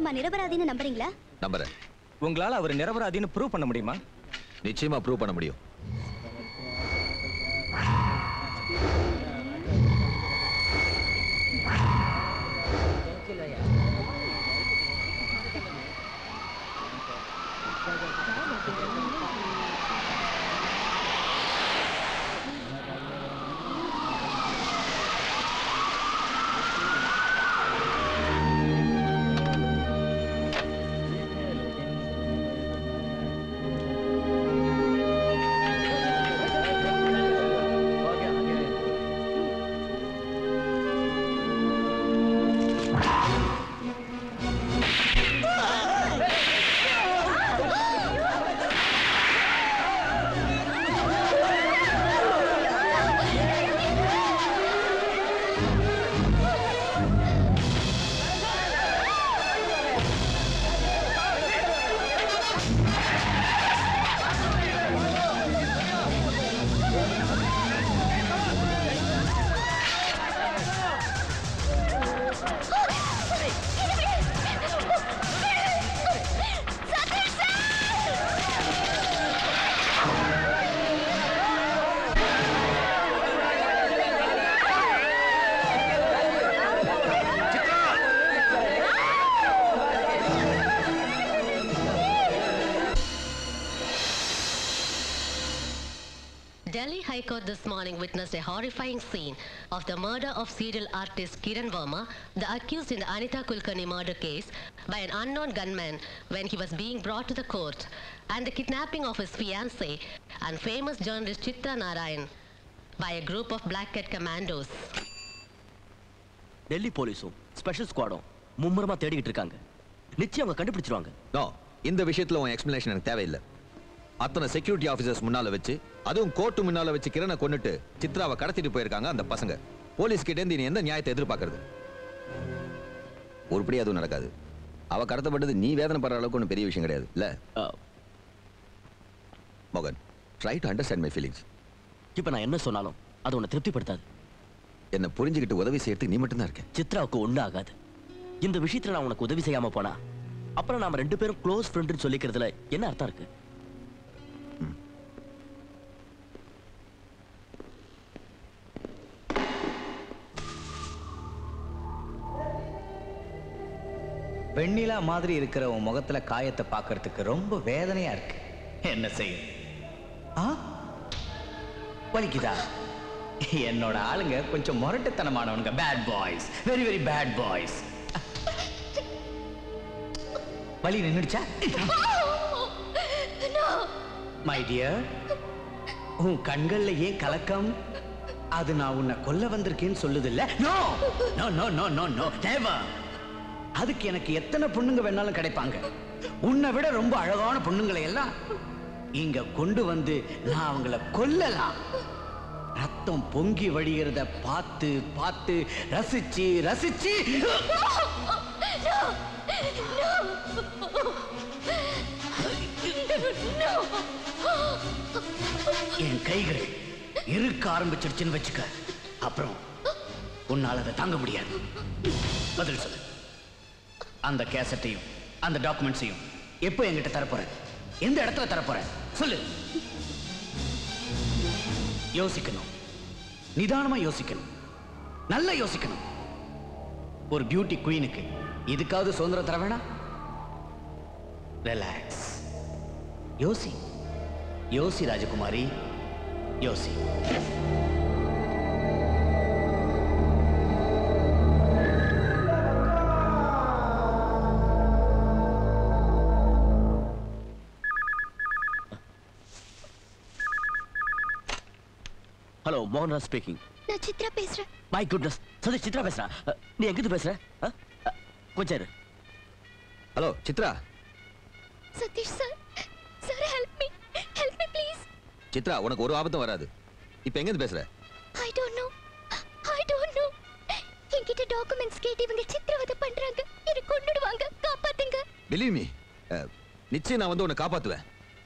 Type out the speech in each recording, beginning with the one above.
அம்மா நிரபராதின்னு நம்புறீங்களா நம்புறேன் உங்களால அவர் நிரபராதின்னு ப்ரூவ் பண்ண முடியுமா நிச்சயமா ப்ரூவ் பண்ண முடியும் Delhi High Court this morning witnessed a horrifying scene of the murder of serial artist Kiran Verma, the accused in the Anita Kulkarni murder case, by an unknown gunman when he was being brought to the court, and the kidnapping of his fiancée and famous journalist Chitra Narayan by a group of black cat commandos. Delhi போலீஸும் special ஸ்குவாடும் மும்முரமா தேடிக்கிட்டு இருக்காங்க நிச்சயம் அவங்க கண்டுபிடிச்சிருவாங்க no இந்த விஷயத்துல உன் explanation எனக்கு தேவையில்லை அத்தனை செக்யூரிட்டி ஆபீசர்ஸ் முன்னால வச்சு அதுவும் கோர்ட்டு முன்னால வச்சு கிரணை கொன்னுட்டு சித்ராவை கடத்திட்டு போயிருக்காங்க அந்த பசங்க போலீஸ் கிட்ட இருந்து நீ எந்த நியாயத்தை எதிர்பார்க்கறது உருப்படி அதுவும் நடக்காது அவ கடத்தப்பட்டது நீ வேதனைப்படுற அளவுக்கு ஒன்றும் பெரிய விஷயம் கிடையாது இல்ல மோகன் try to understand my feelings இப்போ நான் என்ன சொன்னாலும் அது உன்னை திருப்திப்படுத்தாது என்ன புரிஞ்சுக்கிட்டு உதவி செய்யறதுக்கு நீ மட்டும்தான் இருக்க சித்ராவுக்கு ஒண்ணு ஆகாது இந்த விஷயத்துல நான் உனக்கு உதவி செய்யாம போனா அப்புறம் நாம ரெண்டு பேரும் க்ளோஸ் ஃப்ரெண்டுன்னு சொல்லிக்கிறதுல என்ன அர்த்தம் இருக்கு வெண்ணிலா மாதிரி இருக்கிற உன் முகத்துல காயத்தை பார்க்கறதுக்கு ரொம்ப வேதனையா இருக்கு என்ன செய்யும் ஆ வலிக்குதா என்னோட ஆளுங்க கொஞ்சம் முரட்டுத்தனமானவனுங்க bad boys very very bad boys வலி நின்னுடுச்சா மை டியர் உன் கண்கள்ல ஏன் கலக்கம் அது நான் உன்னை கொல்ல வந்திருக்கேன்னு சொல்லுது இல்ல no no no no no no never அதுக்கு எனக்கு எத்தனை பொண்ணுங்க வேணாலும் கிடைப்பாங்க உன்னை விட ரொம்ப அழகான பொண்ணுங்களை எல்லாம் இங்க கொண்டு வந்து நான் அவங்கள கொல்லலாம் ரத்தம் பொங்கி வழிகிறத பார்த்து பார்த்து ரசிச்சு ரசிச்சு என் கைகள் இருக்க ஆரம்பிச்சிடுச்சுன்னு வச்சுக்க அப்புறம் உன்னால அதை தாங்க முடியாது பதில் சொல்லு அந்த கேசட்டையும் அந்த டாக்குமெண்ட்ஸையும் எப்போ என்கிட்ட தரப்போற எந்த இடத்துல தரப்போற சொல்லு யோசிக்கணும் நிதானமா யோசிக்கணும் நல்லா யோசிக்கணும் ஒரு பியூட்டி குயினுக்கு இதுக்காவது சுதந்திரம் தர வேணாம் ரிலாக்ஸ் யோசி யோசி ராஜகுமாரி யோசி ஹலோ மோகன்ராஜ் ஸ்பீக்கிங் நான் சித்ரா பேசுறேன் மை குட்னஸ் சதீஷ் சித்ரா பேசுறா அஹ், நீ எங்கிருந்து பேசுற அஹ், அஹ், கொஞ்சம் இரு hello Chitra Satish sir sir help me help me please Chitra உனக்கு ஒரு ஆபத்தும் வராது இப்போ எங்கேருந்து பேசுற I don't know I don't know என்கிட்ட டாக்குமெண்ட்ஸ் கேட்டு இவங்க சித்திரவதை பண்றாங்க என்னை கொன்னுடுவாங்க காப்பாத்துங்க பிலீவ் மீ நிச்சயம் நான் வந்து உன்னை காப்பாத்துவேன்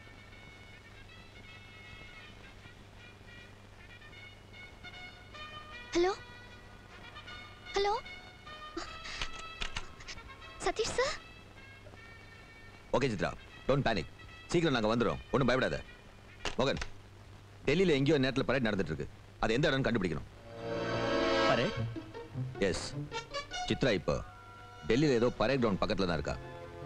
hello hello Satish sir okay Chitra don't panic சீக்கிரம் நாங்க வந்துடும் ஒன்றும் பயப்படாத மோகன் டெல்லியில எங்கேயோ நேரத்தில் பரேட் நடந்துட்டு இருக்கு அது எந்த இடம்னு கண்டுபிடிக்கணும் பாரு எஸ் சித்ரா இப்போ டெல்லியில ஏதோ பரேட் கிரவுண்ட் பக்கத்துல தான் இருக்கா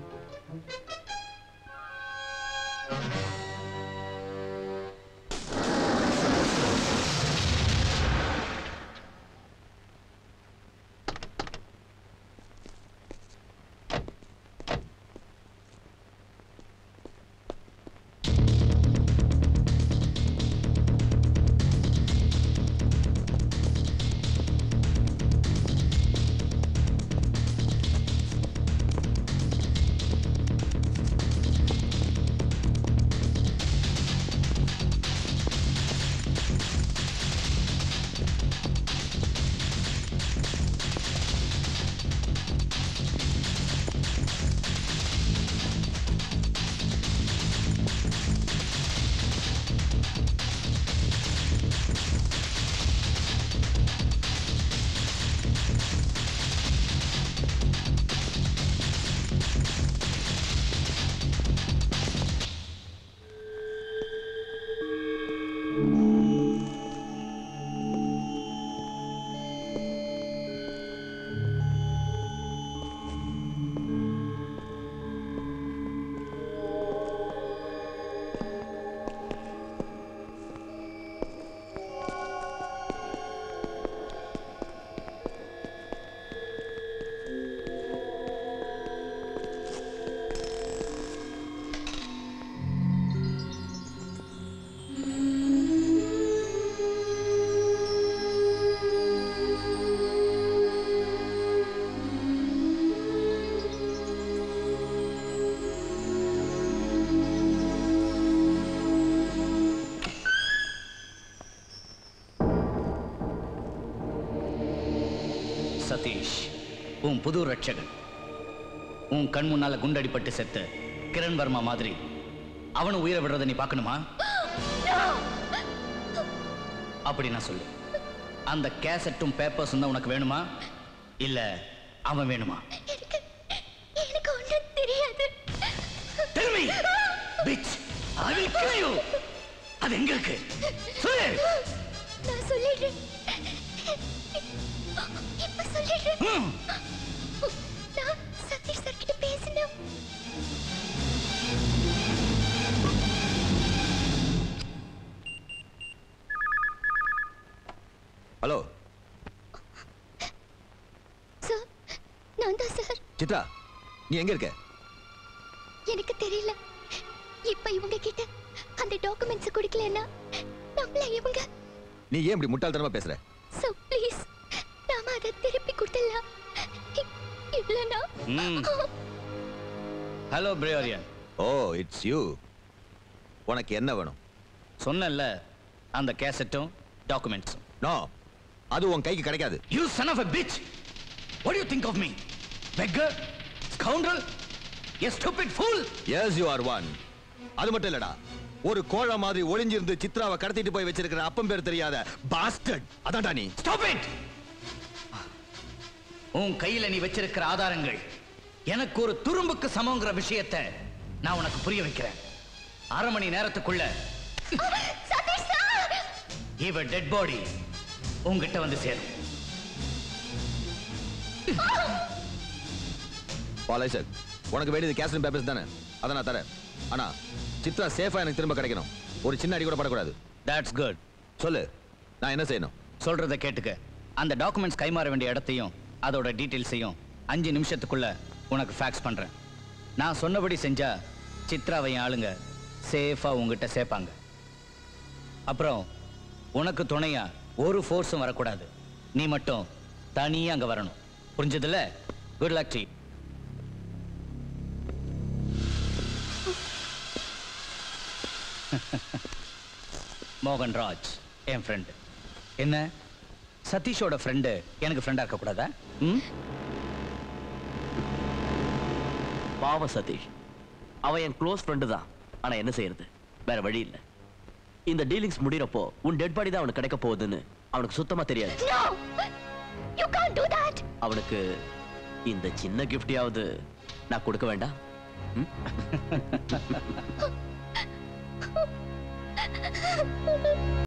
சதீஷ் உன் புது ரட்சகன் உன் கண் முன்னால குண்டடிப்பட்டு செத்த கிரண் வர்மா மாதிரி அவனும் உயிரை விடுறதை நீ பார்க்கணுமா அப்படி நான் சொல்லு அந்த கேசட்டும் பேப்பர்ஸும் தான் உனக்கு வேணுமா இல்ல அவன் வேணுமா எனக்கு எனக்கு ஒன்றும் தெரியாது Tell me, bitch, I will kill you. அது எங்க இருக்கு சொல்லு நான் சொல்லிடுறேன் இப்ப சொல்லிடுறேன் ம். நான் சதீஷ் சார் கிட்ட பேசினேன் ஹலோ சார் நான் தான் சார் சித்ரா நீ எங்க இருக்க எனக்கு தெரியல இப்ப இவங்க கிட்ட அந்த டாக்குமெண்ட்ஸ் கொடுக்கலன்னா நம்மள இவங்க நீ ஏன் இப்படி முட்டாள்தனமா பேசுற சோ ப்ளீஸ் நாம அதை திருப்பி கொடுத்துடலாம் இ- இல்லைன்னா ம். ஹலோ பிரேரியன் ஓ இட்ஸ் யூ உனக்கு என்ன வேணும் சொன்னேன்ல அந்த கேசட்டும் டாக்குமெண்ட்ஸும் நோ அது உன் கைக்கு கிடைக்காது You son of a bitch! What do you think of me? Beggar? Scoundrel? A stupid fool? Yes you are one அது மட்டும் இல்லடா ஒரு கோழ மாதிரி ஒளிஞ்சிருந்து சித்ராவை கடத்திட்டு போய் வச்சிருக்கிற அப்பம் பேர் தெரியாத பாஸ்டர்ட் அதான்டா நீ Stop it! உன் கையில நீ வச்சிருக்கிற ஆதாரங்கள் எனக்கு ஒரு துரும்புக்கு சமங்கிற விஷயத்தை நான் உனக்கு புரிய வைக்கிறேன் அரை மணி நேரத்துக்குள்ள சதீஷ் சார் இவ டெட் பாடி உங்ககிட்ட வந்து சேரும் பாலைசக் உனக்கு வேண்டியது கேசன் பேப்பர்ஸ் தானே அதை நான் தரேன் ஆனா சித்ரா சேஃபா எனக்கு திரும்ப கிடைக்கணும் ஒரு சின்ன அடி கூட படக்கூடாது That's good. சொல்லு நான் என்ன செய்யணும் சொல்றத கேட்டுக்க அந்த டாக்குமெண்ட்ஸ் கைமாற வேண்டிய இடத்தையும் அதோட டீட்டெயில்ஸையும் அஞ்சு நிமிஷத்துக்குள்ள உனக்கு ஃபேக்ஸ் பண்றேன் நான் சொன்னபடி செஞ்சா சித்ராவை என் ஆளுங்க சேஃபா உங்ககிட்ட சேர்ப்பாங்க அப்புறம் உனக்கு துணையா ஒரு ஃபோர்ஸும் வரக்கூடாது நீ மட்டும் தனியா அங்க வரணும் புரிஞ்சதுல குட் லக் டி மோகன் ராஜ் என் ஃப்ரெண்டு என்ன சதீஷோட ஃப்ரெண்டு எனக்கு ஃப்ரெண்டா இருக்கக்கூடாதா ம் பாவம் சதீஷ் அவன் என் க்ளோஸ் ஃப்ரெண்டு தான் ஆனா என்ன செய்யறது வேற வழி இல்ல இந்த டீலிங்ஸ் முடியறப்போ உன் டெட் பாடி தான் அவனுக்கு கிடைக்க போகுதுன்னு அவனுக்கு சுத்தமா தெரியாது No! You can't do that! அவனுக்கு இந்த சின்ன கிஃப்டையாவது நான் கொடுக்க வேண்டாம் ம்?